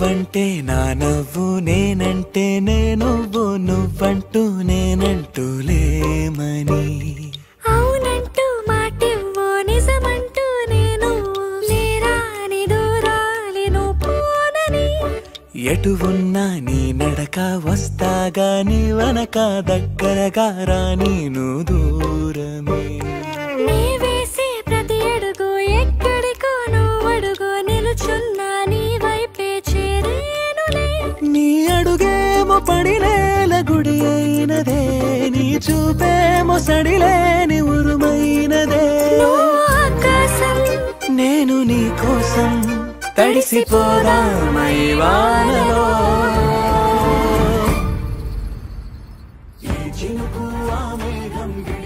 నువ్వంటే నా నవ్వు నేనంటే నేను నువ్వంటూ నేనంటూ లేమని అవునంటూ మాటివ్వు నిజమంటూ నేను లేరాని దూరాలిను పోనని ఎటు ఉన్నా నీ నడక వస్తాగా నీ వనక దగ్గరగా రాని నువ్వు దూరమే నీ వేసే ప్రతి అడుగు ఎక్కడికో నువ్వు అడుగు నిలుచున్నా నీ వైపే చేరేనులే నీ అడుగేమో పడినేల గుడి అయినదే నీ చూపేమో సడిలేని ఉరుమైనదే నువ్వు ఆకాశం నేను నీ కోసం తడిసిపోదామై వానలో ఈ చినుకు ఆ మేఘం